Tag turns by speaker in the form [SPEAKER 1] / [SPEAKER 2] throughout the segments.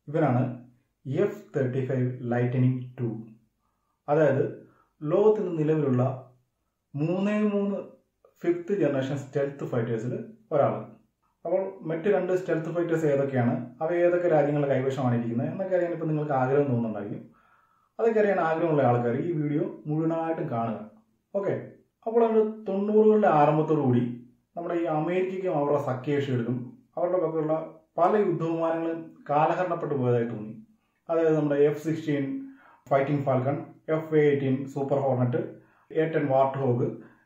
[SPEAKER 1] ഇവനാണ് F thirty five lightning two അതായത് ലോകത്തിൽ നിലവിലുള്ള മൂന്നേ മൂന്ന് ഫിഫ്ത്ത് ജനറേഷൻ സ്റ്റെൽത്ത് ഫൈറ്റേഴ്സിൽ ഒരാൾ അപ്പോൾ മറ്റ് രണ്ട് സ്റ്റെൽത്ത് ഫൈറ്റേഴ്സ് ഏതൊക്കെയാണ് അവ ഏതൊക്കെ രാജ്യങ്ങളുടെ കൈവശമാണ് ഇരിക്കുന്നത് എന്നൊക്കെ അറിയാൻ ഇപ്പോൾ നിങ്ങൾക്ക് ആഗ്രഹം തോന്നുന്നുണ്ടായിരിക്കും അതൊക്കെ അറിയാൻ ആഗ്രഹമുള്ള ആൾക്കാർ ഈ വീഡിയോ മുഴുവനായിട്ടും കാണുക ഓക്കെ അപ്പോൾ അത് തൊണ്ണൂറുകളുടെ ആരംഭത്തോടു കൂടി നമ്മുടെ ഈ അമേരിക്കയ്ക്കും അവരുടെ സഖ്യകക്ഷികൾക്കും അവരുടെ പക്കലുള്ള പല യുദ്ധവിമാനങ്ങളും കാലഹരണപ്പെട്ടു പോയതായി തോന്നി അതായത് നമ്മുടെ F sixteen fighting falcon F eighteen super hornet A ten warthog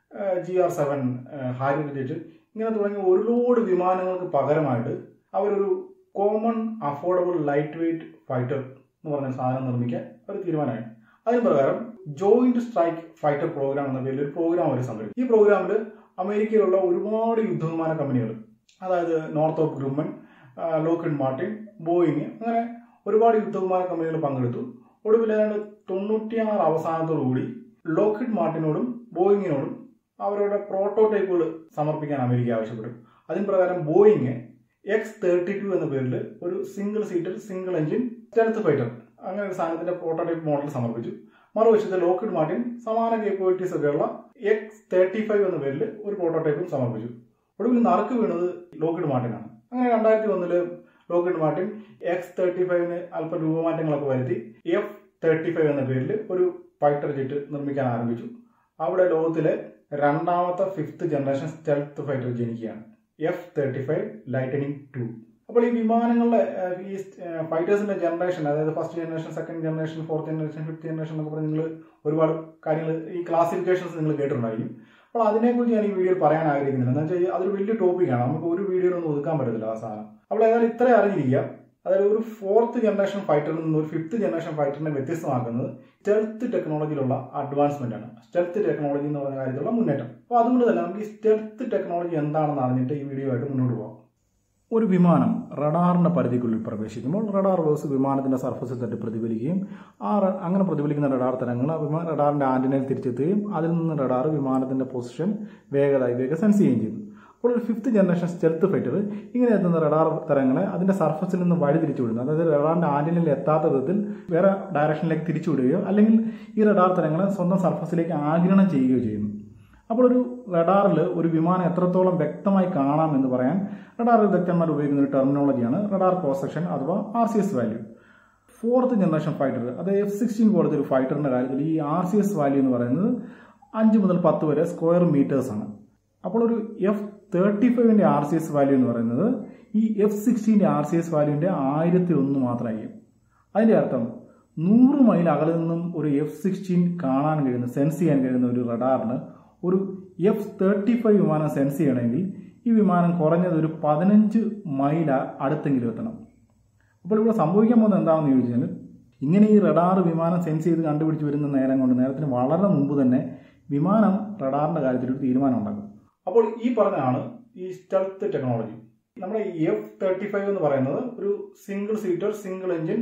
[SPEAKER 1] G R seven Harrier jet ഇങ്ങനെ തുടങ്ങിയ ഒരു ലോഡ് വിമാനങ്ങൾക്ക് പകരമായിട്ട് അവരൊരു common affordable light weight fighter എന്ന് പറഞ്ഞ സാധനം നിർമ്മിക്കാൻ ഒരു തീരുമാനമായി അതിന് പ്രകാരം ജോയിന്റ് സ്ട്രൈക്ക് ഫൈറ്റർ പ്രോഗ്രാം എന്ന പേരിൽ ഒരു പ്രോഗ്രാം അവർ സംഘടിപ്പിച്ചു ഈ പ്രോഗ്രാമിൽ അമേരിക്കയിലുള്ള ഒരുപാട് യുദ്ധവിമാന കമ്പനികൾ അതായത് Northrop Grumman Lockheed Martin Boeing അങ്ങനെ ഒരുപാട് യുദ്ധവിമാന കമ്പനികൾ പങ്കെടുത്തു ഒടുവിൽ ഏതാണ്ട് തൊണ്ണൂറ്റിയാറ് അവസാനത്തോടുകൂടി ലോക്കിഡ് മാർട്ടിനോടും ബോയിങ്ങിനോടും അവരുടെ പ്രോട്ടോടൈപ്പുകൾ സമർപ്പിക്കാൻ അമേരിക്ക ആവശ്യപ്പെട്ടു അതിന് പ്രകാരം ബോയിങ് എക്സ് തേർട്ടി ടു എന്ന പേരിൽ ഒരു single seater single engine stealth fighter അങ്ങനെ ഒരു സാധനത്തിന്റെ പ്രോട്ടോടൈപ്പ് മോഡൽ സമർപ്പിച്ചു മറുവശത്ത് ലോക്കിഡ് മാർട്ടിൻ സമാന കേപ്പബിലിറ്റീസ് ഒക്കെയുള്ള എക്സ് തേർട്ടി ഫൈവ് എന്ന പേരിൽ ഒരു പ്രോട്ടോടൈപ്പും സമർപ്പിച്ചു ഒടുവിൽ നറുക്ക് വീണത് ലോക്കിഡ് മാർട്ടിനാണ് അങ്ങനെ രണ്ടായിരത്തി ഒന്നില് ലോക്കിഡ് മാർട്ടിൻ എക്സ് തേർട്ടി ഫൈവിന് അല്പം രൂപമാറ്റങ്ങളൊക്കെ വരുത്തി എഫ് തേർട്ടി ഫൈവ് എന്ന പേരിൽ ഒരു ഫൈറ്റർ ജെറ്റ് നിർമ്മിക്കാൻ ആരംഭിച്ചു അവിടെ ലോകത്തിലെ രണ്ടാമത്തെ ഫിഫ്ത്ത് ജനറേഷൻ സ്റ്റെൽത്ത് ഫൈറ്റർ ജനിക്കുകയാണ് F thirty five lightning two അപ്പോൾ ഈ വിമാനങ്ങളുടെ ഏഹ്, ഈ ഫൈറ്റേഴ്സിന്റെ ജനറേഷൻ അതായത് first generation second generation fourth generation fifth generation എന്നൊക്കെ പറഞ്ഞ് നിങ്ങൾ ഒരുപാട് കാര്യങ്ങൾ ഈ ക്ലാസിഫിക്കേഷൻസ് നിങ്ങൾ കേട്ടിട്ടുണ്ടായിരിക്കും അപ്പോൾ അതിനെക്കുറിച്ച് ഞാൻ ഈ വീഡിയോയിൽ പറയാൻ ആഗ്രഹിക്കുന്നില്ല എന്ന് വെച്ചാൽ അതൊരു വലിയ ടോപ്പിക്കാണ് നമുക്ക് ഒരു വീഡിയോയിലൊന്നും ഒതുക്കാൻ പറ്റത്തില്ല ആ സാധനം അപ്പോൾ ഏതായാലും ഇത്ര അറിഞ്ഞിരിക്കുക അതായത് ഒരു ഫോർത്ത് ജനറേഷൻ ഫൈറ്ററിൽ നിന്ന് ഒരു ഫിഫ്ത്ത് ജനറേഷൻ ഫൈറ്ററിനെ വ്യത്യസ്തമാക്കുന്നത് സ്റ്റെൽത്ത് ടെക്നോളജിയിലുള്ള അഡ്വാൻസ്മെന്റ് ആണ് സ്റ്റെൽത്ത് ടെക്നോളജി എന്ന് പറയുന്ന കാര്യത്തിലുള്ള മുന്നേറ്റം അപ്പോൾ അതുകൊണ്ട് തന്നെ നമുക്ക് ഈ സ്റ്റെൽത്ത് ടെക്നോളജി എന്താണെന്ന് അറിഞ്ഞിട്ട് ഈ വീഡിയോ ആയിട്ട് മുന്നോട്ട് പോകാം ഒരു വിമാനം റഡാറിന്റെ പരിധിക്കുള്ളിൽ പ്രവേശിക്കുമ്പോൾ റഡാർ വേഴ്സ് വിമാനത്തിന്റെ സർഫസിൽ തട്ടി പ്രതിഫലിക്കുകയും ആ റ- അങ്ങനെ പ്രതിഫലിക്കുന്ന റഡാർ തരങ്ങൾ ആ വിമാ റഡാറിന്റെ ആന്റിനയിൽ തിരിച്ചെത്തുകയും അതിൽ നിന്ന് റഡാർ വിമാനത്തിന്റെ പൊസിഷൻ വേഗത ഇവയൊക്കെ സെൻസ് ചെയ്യുകയും ചെയ്യുന്നു അപ്പോൾ ഒരു ഫിഫ്ത്ത് ജനറേഷൻ സ്റ്റെൽത്ത് ഫൈറ്റർ ഇങ്ങനെ എത്തുന്ന റഡാർ തരങ്ങളെ അതിന്റെ സർഫസിൽ നിന്ന് വഴി തിരിച്ചുവിടുന്നു അതായത് റഡാറിന്റെ ആന്റിനയിൽ എത്താത്ത വിധത്തിൽ വേറെ ഡയറക്ഷനിലേക്ക് തിരിച്ചുവിടുകയോ അല്ലെങ്കിൽ ഈ റഡാർ തരങ്ങളെ സ്വന്തം സർഫസിലേക്ക് ആഗിരണം ചെയ്യുകയോ ചെയ്യുന്നു അപ്പോൾ ഒരു റഡാറിൽ ഒരു വിമാനം എത്രത്തോളം വ്യക്തമായി കാണാം എന്ന് പറയാൻ റഡാർ വിദഗ്ധന്മാർ ഉപയോഗിക്കുന്ന ഒരു ടെർമിനോളജിയാണ് റഡാർ ക്രോസ് സെക്ഷൻ അഥവാ R C S value fourth generation fighter അത് എഫ് സിക്സ്റ്റീൻ പോലത്തെ ഒരു ഫൈറ്ററിന്റെ കാര്യത്തിൽ ഈ ആർ സി എസ് വാല്യൂ എന്ന് പറയുന്നത് അഞ്ച് മുതൽ പത്ത് വരെ സ്ക്വയർ മീറ്റേഴ്സ് ആണ് അപ്പോൾ ഒരു എഫ് തേർട്ടി ഫൈവിന്റെ ആർ സി എസ് വാല്യൂ എന്ന് പറയുന്നത് ഈ എഫ് സിക്സ്റ്റീൻ്റെ ആർ സി എസ് വാല്യൂവിന്റെ ആയിരത്തി ഒന്ന് മാത്രമായിരിക്കും അതിന്റെ അർത്ഥം നൂറ് മൈൽ അകലെ നിന്നും ഒരു എഫ് സിക്സ്റ്റീൻ കാണാൻ കഴിയുന്ന സെൻസ് ചെയ്യാൻ കഴിയുന്ന ഒരു റഡാറിന് ഒരു എഫ് തേർട്ടി ഫൈവ് വിമാനം സെൻസ് ചെയ്യണമെങ്കിൽ ഈ വിമാനം കുറഞ്ഞത് ഒരു പതിനഞ്ച് മൈൽ അടുത്തെങ്കിലും എത്തണം അപ്പോൾ ഇവിടെ സംഭവിക്കാൻ പോകുന്നത് എന്താണെന്ന് ചോദിച്ചാൽ ഇങ്ങനെ ഈ റഡാർ വിമാനം സെൻസ് ചെയ്ത് കണ്ടുപിടിച്ച് വരുന്ന നേരം കൊണ്ട് നേരത്തിന് വളരെ മുമ്പ് തന്നെ വിമാനം റഡാറിന്റെ കാര്യത്തിൽ ഒരു തീരുമാനം ഉണ്ടാക്കും അപ്പോൾ ഈ പറഞ്ഞതാണ് ഈ സ്റ്റെൽത്ത് ടെക്നോളജി നമ്മുടെ എഫ് തേർട്ടി ഫൈവ് എന്ന് പറയുന്നത് ഒരു single seater single engine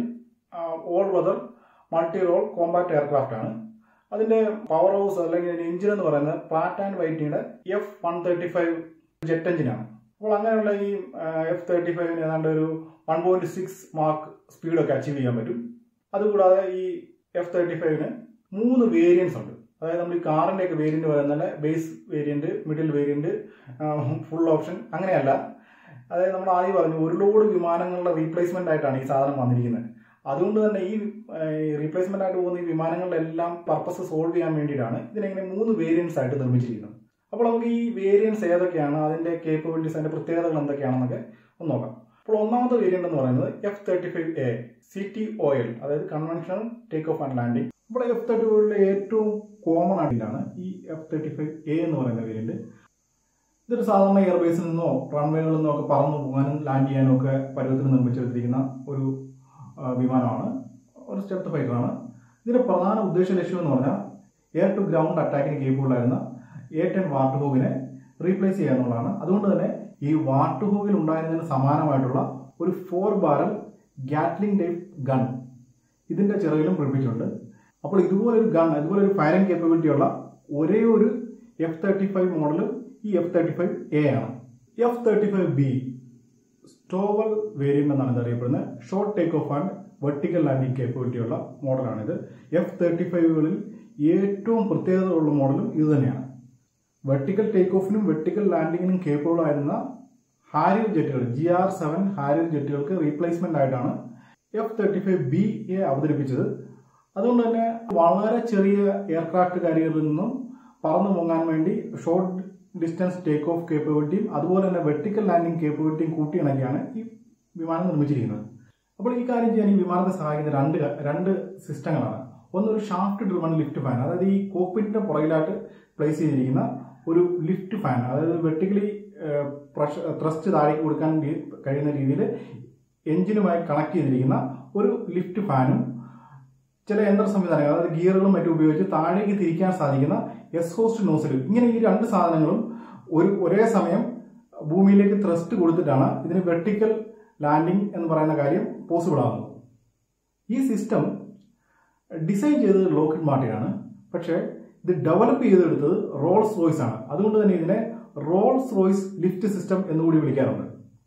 [SPEAKER 1] all weather multi role compact aircraft ആണ് അതിന്റെ പവർ ഹൗസ് അല്ലെങ്കിൽ എഞ്ചിൻ എന്ന് പറയുന്നത് പ്രാറ്റ് ആൻഡ് വൈറ്റിയുടെ F one thirty five jet എഞ്ചിനാണ് അപ്പോൾ അങ്ങനെയുള്ള ഈ എഫ് തേർട്ടി ഫൈവിന് ഏതാണ്ട് ഒരു വൺ പോയിന്റ് സിക്സ് മാർക്ക് സ്പീഡൊക്കെ അച്ചീവ് ചെയ്യാൻ പറ്റും അതുകൂടാതെ ഈ എഫ് തേർട്ടി ഫൈവിന് മൂന്ന് വേരിയൻസ് ഉണ്ട് അതായത് നമ്മൾ ഈ കാറിന്റെ ഒക്കെ വേരിയന്റ് പറയുന്നത് base variant middle variant full option അങ്ങനെയല്ല അതായത് നമ്മൾ ആദ്യം പറഞ്ഞു ഒരു ലോഡ് വിമാനങ്ങളുടെ റീപ്ലേസ്മെന്റ് ആയിട്ടാണ് ഈ സാധനം വന്നിരിക്കുന്നത് അതുകൊണ്ട് തന്നെ ഈ റീപ്ലേസ്മെന്റ് ആയിട്ട് പോകുന്ന ഈ വിമാനങ്ങളുടെ എല്ലാം പർപ്പസ് സോൾവ് ചെയ്യാൻ വേണ്ടിയിട്ടാണ് ഇതിനെങ്ങനെ മൂന്ന് വേരിയൻസ് ആയിട്ട് നിർമ്മിച്ചിരിക്കുന്നത് അപ്പോൾ നമുക്ക് ഈ വേരിയൻസ് ഏതൊക്കെയാണ് അതിന്റെ കേപ്പബിലിറ്റീസ് അതിന്റെ പ്രത്യേകതകൾ എന്തൊക്കെയാണെന്നൊക്കെ ഒന്ന് നോക്കാം അപ്പോൾ ഒന്നാമത്തെ വേരിയന്റ് എന്ന് പറയുന്നത് F thirty five A C T O L അതായത് conventional take off and landing ഇവിടെ എഫ് തേർട്ടി ഫൈവിലെ ഏറ്റവും കോമൺ ആയിട്ടാണ് ഈ എഫ് തേർട്ടി ഫൈവ് എ എന്ന് പറയുന്ന വേരിയന്റ് ഇതൊരു സാധാരണ എയർബേസിൽ നിന്നോ റൺവേകളിൽ നിന്നോ ഒക്കെ പറന്നു പോകാനും ലാൻഡ് ചെയ്യാനും ഒക്കെ പരുവത്തിന് നിർമ്മിച്ചെടുത്തിരിക്കുന്ന ഒരു ആ, വിമാനമാണ് ഒരു സ്റ്റെൽത്ത് ഫൈറ്ററാണ് ഇതിന്റെ പ്രധാന ഉദ്ദേശ ലക്ഷ്യം എന്ന് പറഞ്ഞാൽ എയർ ടു ഗ്രൗണ്ട് അറ്റാക്കിന് കേപ്പബിൾ ആയിരുന്ന A ten warthog replace ചെയ്യുക എന്നുള്ളതാണ് അതുകൊണ്ട് തന്നെ ഈ വാർട്ട് ഹോഗിൽ ഉണ്ടായിരുന്നതിന് സമാനമായിട്ടുള്ള ഒരു four barrel gatling type gun ഇതിന്റെ ചിറകിലും പിടിപ്പിച്ചിട്ടുണ്ട് അപ്പോൾ ഇതുപോലെ ഒരു ഗൺ ഇതുപോലെ ഒരു ഫയറിംഗ് കേപ്പബിലിറ്റി ഉള്ള ഒരേ ഒരു എഫ് തേർട്ടി ഫൈവ് മോഡൽ ഈ എഫ് തേർട്ടി ഫൈവ് എ ആണ് F thirty five B STOVL variant എന്നാണ് ഇത് അറിയപ്പെടുന്നത് short take off and vertical landing capability ഉള്ള മോഡലാണിത് എഫ് തേർട്ടി ഫൈവുകളിൽ ഏറ്റവും പ്രത്യേകത ഉള്ള മോഡലും ഇത് തന്നെയാണ് വെർട്ടിക്കൽ ടേക്ക് ഓഫിനും വെർട്ടിക്കൽ ലാൻഡിങ്ങിനും കേപ്പബിൾ ആയിരുന്ന ഹാരിയർ ജെറ്റുകൾ ജി ആർ സെവൻ ഹാരിയർ ജെറ്റുകൾക്ക് റീപ്ലേസ്മെന്റ് ആയിട്ടാണ് F thirty five B A അവതരിപ്പിച്ചത് അതുകൊണ്ട് തന്നെ വളരെ ചെറിയ എയർക്രാഫ്റ്റ് കാരിയറിൽ നിന്നും പറന്നു പൊങ്ങാൻ വേണ്ടി ഷോർട്ട് ഡിസ്റ്റൻസ് ടേക്ക് ഓഫ് കേപ്പബിലിറ്റിയും അതുപോലെ തന്നെ വെർട്ടിക്കൽ ലാൻഡിംഗ് കേപ്പബിലിറ്റിയും കൂട്ടിയിണക്കിയാണ് ഈ വിമാനം നിർമ്മിച്ചിരിക്കുന്നത് അപ്പോൾ ഈ കാര്യം ചെയ്യാൻ ഈ വിമാനത്തെ സഹായിക്കുന്ന രണ്ട് ക- രണ്ട് സിസ്റ്റങ്ങളാണ് ഒന്ന് ഒരു ഷാഫ്റ്റ് ഡ്രിവൺ ലിഫ്റ്റ് ഫാൻ അതായത് ഈ കോക്പിറ്റിന്റെ പുറകിലായിട്ട് പ്ലേസ് ചെയ്തിരിക്കുന്ന ഒരു ലിഫ്റ്റ് ഫാൻ അതായത് വെർട്ടിക്കലി ത്രസ്റ്റ് താഴേക്ക് കൊടുക്കാൻ രീ- കഴിയുന്ന രീതിയിൽ എഞ്ചിനുമായി കണക്ട് ചെയ്തിരിക്കുന്ന ഒരു ലിഫ്റ്റ് ഫാനും ചില യന്ത്ര സംവിധാനങ്ങൾ അതായത് ഗിയറുകളും മറ്റും ഉപയോഗിച്ച് താഴേക്ക് തിരിക്കാൻ സാധിക്കുന്ന എസ് ഹോസ്റ്റ് നോസിൽ ഇങ്ങനെ ഈ രണ്ട് സാധനങ്ങളും ഒരു ഒരേ സമയം ഭൂമിയിലേക്ക് ത്രസ്റ്റ് കൊടുത്തിട്ടാണ് ഇതിന് വെർട്ടിക്കൽ ലാൻഡിംഗ് എന്ന് പറയുന്ന കാര്യം പോസിബിൾ ആകുന്നത് ഈ സിസ്റ്റം ഡിസൈൻ ചെയ്തത് ലോക്കിഡ് മാർട്ടിനാണ് പക്ഷേ ഇത് ഡെവലപ്പ് ചെയ്തെടുത്തത് റോൾസ് റോയ്സ് ആണ് അതുകൊണ്ട് തന്നെ ഇതിനെ റോൾസ് റോയ്സ് ലിഫ്റ്റ് സിസ്റ്റം എന്നുകൂടി വിളിക്കാറുണ്ട്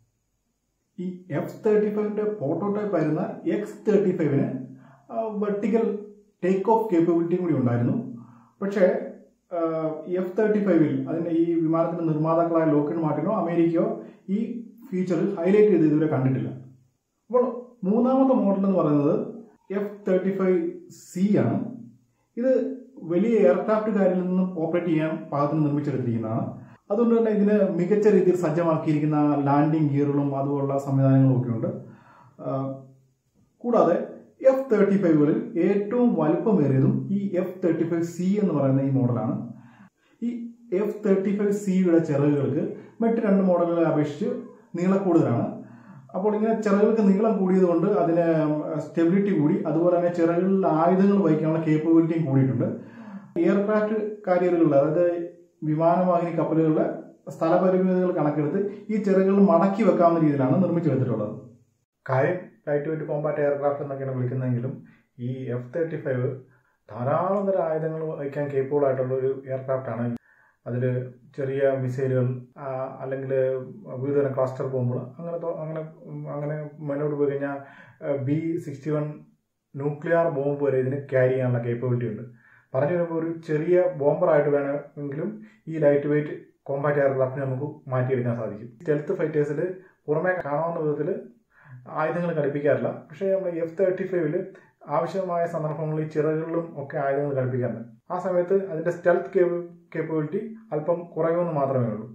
[SPEAKER 1] ഈ എഫ് തേർട്ടി ഫൈവിന്റെ പ്രോട്ടോടൈപ്പ് ആയിരുന്ന എക്സ് തേർട്ടി ഫൈവിന് വെർട്ടിക്കൽ ടേക്ക് ഓഫ് കേപ്പബിലിറ്റിയും കൂടി ഉണ്ടായിരുന്നു പക്ഷേ എഫ് തേർട്ടി ഫൈവിൽ അതിന്റെ ഈ വിമാനത്തിന്റെ നിർമ്മാതാക്കളായ ലോക്കിഡ് മാർട്ടിനോ അമേരിക്കയോ ഈ ഫീച്ചറിൽ ഹൈലൈറ്റ് ചെയ്ത് ഇതുവരെ കണ്ടിട്ടില്ല അപ്പോൾ മൂന്നാമത്തെ മോഡൽ എന്ന് പറയുന്നത് എഫ് തേർട്ടി ഫൈവ് സി ആണ് ഇത് വലിയ എയർക്രാഫ്റ്റുകാരിൽ നിന്നും ഓപ്പറേറ്റ് ചെയ്യാൻ പാകത്തിന് നിർമ്മിച്ചെടുത്തിരിക്കുന്നതാണ് അതുകൊണ്ട് തന്നെ ഇതിന് മികച്ച രീതിയിൽ സജ്ജമാക്കിയിരിക്കുന്ന ലാൻഡിംഗ് ഗിയറുകളും അതുപോലുള്ള സംവിധാനങ്ങളും ഒക്കെ ഉണ്ട് ആ, കൂടാതെ എഫ് തേർട്ടി ഫൈവുകളിൽ ഏറ്റവും വലുപ്പമേറിയതും ഈ എഫ് തേർട്ടി ഫൈവ് സി എന്ന് പറയുന്ന ഈ മോഡലാണ് ഈ എഫ് തേർട്ടി ഫൈവ് സിയുടെ ചിറകുകൾക്ക് മറ്റ് രണ്ട് മോഡലുകളെ അപേക്ഷിച്ച് നീളം കൂടുതലാണ് അപ്പോൾ ഇങ്ങനെ ചിറകുകൾക്ക് നീളം കൂടിയത് കൊണ്ട് അതിന് സ്റ്റെബിലിറ്റി കൂടി അതുപോലെ തന്നെ ചിറകുകളിൽ ആയുധങ്ങൾ വഹിക്കാനുള്ള കേപ്പബിലിറ്റിയും കൂടിയിട്ടുണ്ട് എയർക്രാഫ്റ്റ് കാരിയറുകളിൽ അതായത് വിമാനവാഹിനി കപ്പലുകളുടെ സ്ഥലപരിമിതികൾ കണക്കെടുത്ത് ഈ ചിറകുകൾ മടക്കി വെക്കാവുന്ന രീതിയിലാണ് നിർമ്മിച്ചെടുത്തിട്ടുള്ളത് കാര്യം ലൈറ്റ് വെയിറ്റ് കോമ്പാറ്റ് എയർക്രാഫ്റ്റ് എന്നൊക്കെയാണ് വിളിക്കുന്നതെങ്കിലും ഈ എഫ് തേർട്ടി ഫൈവ് ധാരാളം തരം ആയുധങ്ങൾ വഹിക്കാൻ കേപ്പബിൾ ആയിട്ടുള്ള ഒരു എയർക്രാഫ്റ്റ് ആണ് അതിൽ ചെറിയ മിസൈലുകൾ അല്ലെങ്കിൽ വിവിധ തരം ക്ലസ്റ്റർ ബോംബുകൾ അങ്ങനെ തൊ- അങ്ങനെ ഉം, അങ്ങനെ മുന്നോട്ട് പോയി കഴിഞ്ഞാൽ B sixty one nuclear bomb വരെ ഇതിന് ക്യാരി ചെയ്യാനുള്ള കേപ്പബിലിറ്റി ഉണ്ട് പറഞ്ഞു വരുമ്പോൾ ഒരു ചെറിയ ബോംബറായിട്ട് വേണമെങ്കിലും ഈ ലൈറ്റ് വെയിറ്റ് കോമ്പാറ്റ് എയർക്രാഫ്റ്റിനെ നമുക്ക് മാറ്റിയെടുക്കാൻ സാധിക്കും സ്റ്റെൽത്ത് ഫൈറ്റേഴ്സിൽ പുറമേ കാണാവുന്ന വിധത്തിൽ ആയുധങ്ങൾ ഘടിപ്പിക്കാറില്ല പക്ഷേ നമ്മൾ എഫ് തേർട്ടി ഫൈവില് ആവശ്യമായ സന്ദർഭങ്ങളിൽ ചിറകുകളിലും ഒക്കെ ആയുധങ്ങൾ ഘടിപ്പിക്കാറുണ്ട് ആ സമയത്ത് അതിന്റെ സ്റ്റെൽത്ത് കേപ്പബിലിറ്റി അല്പം കുറയുമെന്ന് മാത്രമേ ഉള്ളൂ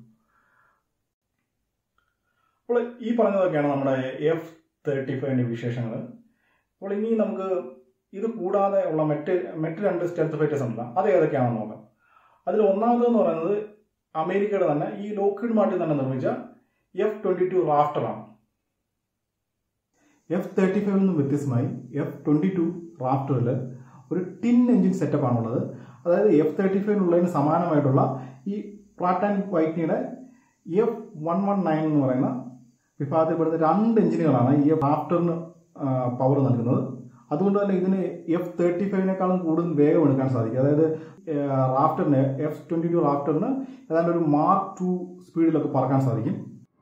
[SPEAKER 1] അപ്പോൾ ഈ പറഞ്ഞതൊക്കെയാണ് നമ്മുടെ എഫ് തേർട്ടി ഫൈവിന്റെ വിശേഷങ്ങൾ അപ്പോൾ ഇനി നമുക്ക് ഇത് കൂടാതെ ഉള്ള മറ്റ് മറ്റ് രണ്ട് സ്റ്റെൽത്ത് ഫൈറ്റേഴ്സ് ഉണ്ടല്ലോ അത് ഏതൊക്കെയാണെന്ന് നോക്കാം അതിൽ ഒന്നാമതെന്ന് പറയുന്നത് അമേരിക്കയുടെ തന്നെ ഈ ലോക്കിഡ് മാർട്ടിൽ തന്നെ നിർമ്മിച്ച എഫ് ട്വന്റി ടു റാഫ്റ്റർ ആണ് എഫ് തേർട്ടി ഫൈവിൽ നിന്നും വ്യത്യസ്തമായി എഫ് ട്വന്റി ടു റാഫ്റ്ററിൽ ഒരു ടിൻ എഞ്ചിൻ സെറ്റപ്പ് ആണുള്ളത് അതായത് എഫ് തേർട്ടി ഫൈവിനുള്ളതിന് സമാനമായിട്ടുള്ള ഈ പ്രാറ്റ് ആൻഡ് വൈറ്റിനിയുടെ എഫ് വൺ വൺ നയൻ എന്ന് പറയുന്ന വിഭാഗത്തിൽപ്പെടുന്ന രണ്ട് എഞ്ചിനുകളാണ് ഈ റാഫ്റ്ററിന് പവർ നൽകുന്നത് അതുകൊണ്ട് തന്നെ ഇതിന് എഫ് തേർട്ടി ഫൈവിനേക്കാളും കൂടുതൽ വേഗം എടുക്കാൻ സാധിക്കും അതായത് റാഫ്റ്ററിന് എഫ് ട്വന്റി ടു റാഫ്റ്ററിന് ഏതാണ്ട് ഒരു മാർക്ക് ടു സ്പീഡിലൊക്കെ പറക്കാൻ സാധിക്കും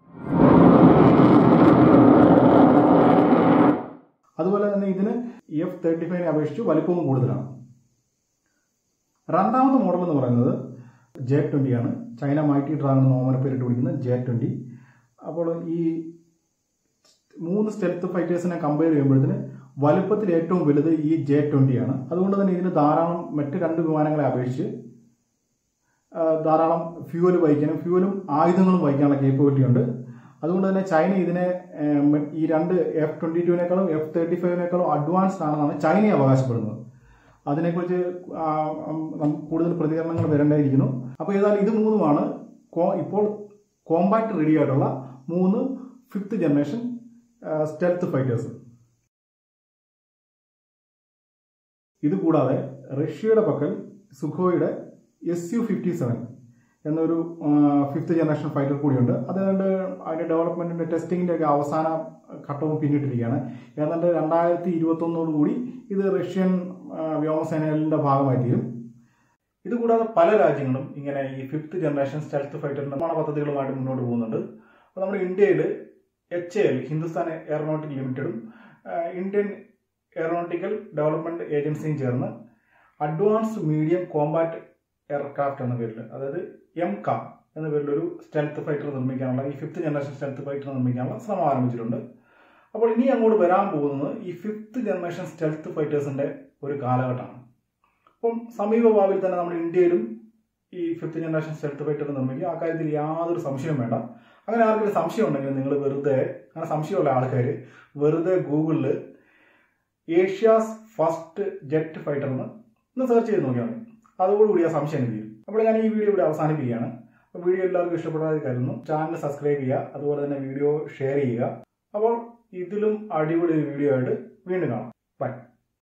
[SPEAKER 1] അതുപോലെ തന്നെ ഇതിന് എഫ് തേർട്ടി ഫൈവിനെ അപേക്ഷിച്ച് വലിപ്പവും കൂടുതലാണ് രണ്ടാമത്തെ മോഡൽ എന്ന് പറയുന്നത് ജെ ട്വന്റി ആണ് ചൈന മൈറ്റി ഡ്രാഗൺ എന്ന് ഓമന പേരിട്ട് വിളിക്കുന്ന ജെ ട്വന്റി അപ്പോൾ ഈ മൂന്ന് സ്റ്റെൽത്ത് ഫൈറ്റേഴ്സിനെ കമ്പയർ ചെയ്യുമ്പോഴത്തിന് വലുപ്പത്തിൽ ഏറ്റവും വലുത് ഈ ജെ ട്വന്റി ആണ് അതുകൊണ്ട് തന്നെ ഇതിന് ധാരാളം മറ്റ് രണ്ട് വിമാനങ്ങളെ അപേക്ഷിച്ച് ആ, ധാരാളം ഫ്യൂവൽ വഹിക്കാനും ഫ്യൂവലും ആയുധങ്ങളും വഹിക്കാനുള്ള കേപ്പബിലിറ്റി ഉണ്ട് അതുകൊണ്ട് തന്നെ ചൈന ഇതിനെ ഏം, ഈ രണ്ട് എഫ് ട്വന്റി ടുവിനേക്കാളും എഫ് തേർട്ടി ഫൈവിനേക്കാളും അഡ്വാൻസ്ഡ് ആണെന്നാണ് ചൈന അവകാശപ്പെടുന്നത് അതിനെക്കുറിച്ച് ആ, ഉം, നമുക്ക് കൂടുതൽ പ്രതികരണങ്ങൾ വരേണ്ടിയിരിക്കുന്നു അപ്പോൾ ഏതായാലും ഇത് മൂന്നുമാണ് കോ- ഇപ്പോൾ കോമ്പാക്ട് റെഡി ആയിട്ടുള്ള മൂന്ന് ഫിഫ്ത്ത് ജനറേഷൻ സ്റ്റെൽത്ത് ഫൈറ്റേഴ്സ് ഇത് കൂടാതെ റഷ്യയുടെ പക്കൽ സുഖോയുടെ എസ് യു ഫിഫ്റ്റി സെവൻ എന്നൊരു ഫിഫ്ത്ത് ജനറേഷൻ ഫൈറ്റർ കൂടിയുണ്ട് അതുകൊണ്ട് അതിന്റെ ഡെവലപ്മെന്റിന്റെ ടെസ്റ്റിംഗിന്റെ ഒക്കെ അവസാന ഘട്ടവും പിന്നിട്ടിരിക്കുകയാണ് ഏതാണ്ട് രണ്ടായിരത്തി ഇരുപത്തി കൂടി ഇത് റഷ്യൻ ആ, വ്യോമസേനയുടെ ഭാഗമായി തീരും ഇതുകൂടാതെ പല രാജ്യങ്ങളും ഇങ്ങനെ ഈ ഫിഫ്ത്ത് ജനറേഷൻ സ്റ്റെൽത്ത് ഫൈറ്റർ നിർമ്മാണ പദ്ധതികളുമായിട്ട് മുന്നോട്ട് പോകുന്നുണ്ട് അപ്പോൾ നമ്മുടെ ഇന്ത്യയിൽ H A L Hindustan aeronautic ലിമിറ്റഡും ഇന്ത്യൻ എയറോനോട്ടിക്കൽ ഡെവലപ്മെന്റ് ഏജൻസിയും ചേർന്ന് അഡ്വാൻസ്ഡ് മീഡിയം കോമ്പാറ്റ് എയർക്രാഫ്റ്റ് എന്ന പേരിൽ അതായത് എം കാ എന്ന പേരിൽ ഒരു സ്റ്റെൽത്ത് ഫൈറ്റർ നിർമ്മിക്കാനുള്ള ഈ ഫിഫ്ത്ത് ജനറേഷൻ സ്റ്റെൽത്ത് ഫൈറ്റർ നിർമ്മിക്കാനുള്ള ശ്രമം ആരംഭിച്ചിട്ടുണ്ട് അപ്പോൾ ഇനി അങ്ങോട്ട് വരാൻ പോകുന്നത് ഈ ഫിഫ്ത്ത് ജനറേഷൻ സ്റ്റെൽത്ത് ഫൈറ്റേഴ്സിന്റെ ഒരു കാലഘട്ടമാണ് അപ്പം സമീപ ഭാവിയിൽ തന്നെ നമ്മുടെ ഇന്ത്യയിലും ഈ ഫിഫ്ത്ത് ജനറേഷൻ സ്റ്റെൽത്ത് ഫൈറ്റർ നിർമ്മിക്കുക ആ കാര്യത്തിൽ യാതൊരു സംശയവും വേണ്ട അങ്ങനെ ആർക്കെങ്കിലും സംശയം ഉണ്ടെങ്കിൽ നിങ്ങൾ വെറുതെ അങ്ങനെ സംശയമുള്ള ആൾക്കാർ വെറുതെ ഗൂഗിളിൽ ഏഷ്യാസ് ഫസ്റ്റ് ജെറ്റ് ഫൈറ്റർ എന്ന് ഒന്ന് സെർച്ച് ചെയ്ത് നോക്കിയാൽ മതി അതോടുകൂടി ആ സംശയം തീരും അപ്പോൾ ഞാൻ ഈ വീഡിയോ ഇവിടെ അവസാനിപ്പിക്കുകയാണ് അപ്പോൾ വീഡിയോ എല്ലാവർക്കും ഇഷ്ടപ്പെടാതെ കരുതുന്നു ചാനൽ സബ്സ്ക്രൈബ് ചെയ്യുക അതുപോലെ തന്നെ വീഡിയോ ഷെയർ ചെയ്യുക അപ്പോൾ ഇതിലും അടിപൊളി വീഡിയോ ആയിട്ട് വീണ്ടും കാണാം ബൈ